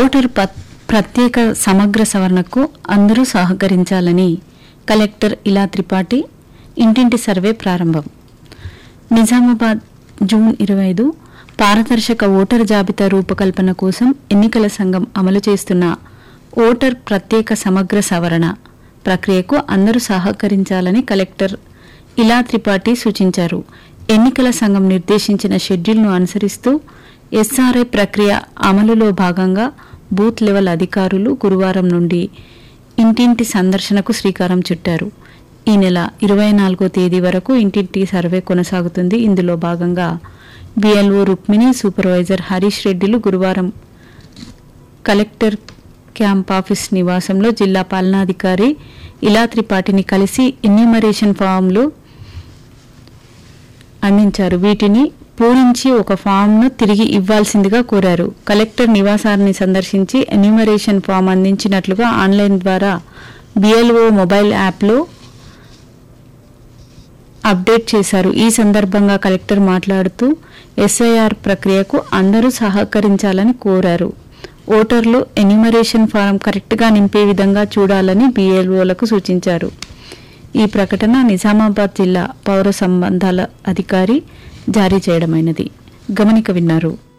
voter ప- ప్రత్యేక సమగ్ర సవరణకు అందరూ సహకరించాలని కలెక్టర్ ఇలా త్రిపాఠి ఇంటింటి సర్వే ప్రారంభం నిజామాబాద్ జూన్ ఇరవై ఐదు పారదర్శక ఓటర్ జాబితా రూపకల్పన కోసం ఎన్నికల సంఘం అమలు చేస్తున్న ఓటర్ ప్రత్యేక సమగ్ర సవరణ ప్రక్రియకు అందరూ సహకరించాలని కలెక్టర్ ఇలా త్రిపాఠి సూచించారు ఎన్నికల సంఘం నిర్దేశించిన షెడ్యూల్ను అనుసరిస్తూ ఎస్ఆర్ఐ ప్రక్రియ అమలులో భాగంగా బూత్ లెవెల్ అధికారులు గురువారం నుండి ఇంటింటి సందర్శనకు శ్రీకారం చుట్టారు ఈ నెల ఇరవై నాలుగో తేదీ వరకు ఇంటింటి సర్వే కొనసాగుతుంది ఇందులో భాగంగా బిఎల్ఓ రుక్మిణి సూపర్వైజర్ హరీష్ రెడ్డిలు గురువారం కలెక్టర్ క్యాంప్ ఆఫీస్ నివాసంలో జిల్లా పాలనాధికారి ఇలా త్రిపాఠిని కలిసి ఎన్యూమరేషన్ ఫామ్లు అందించారు వీటిని పూరించి ఒక ఫామ్ను తిరిగి ఇవ్వాల్సిందిగా కోరారు కలెక్టర్ నివాసాన్ని సందర్శించి ఎన్యూమరేషన్ ఫామ్ అందించినట్లుగా ఆన్లైన్ ద్వారా బిఎల్ఓ మొబైల్ యాప్లో అప్డేట్ చేశారు ఈ సందర్భంగా కలెక్టర్ మాట్లాడుతూ ఎస్ఐఆర్ ప్రక్రియకు అందరూ సహకరించాలని కోరారు ఓటర్లు ఎన్యూమరేషన్ ఫారం కరెక్ట్గా నింపే విధంగా చూడాలని బిఎల్ఓలకు సూచించారు ఈ ప్రకటన నిజామాబాద్ జిల్లా పౌర సంబంధాల అధికారి జారీ చేయడమైనది గమనిక విన్నారు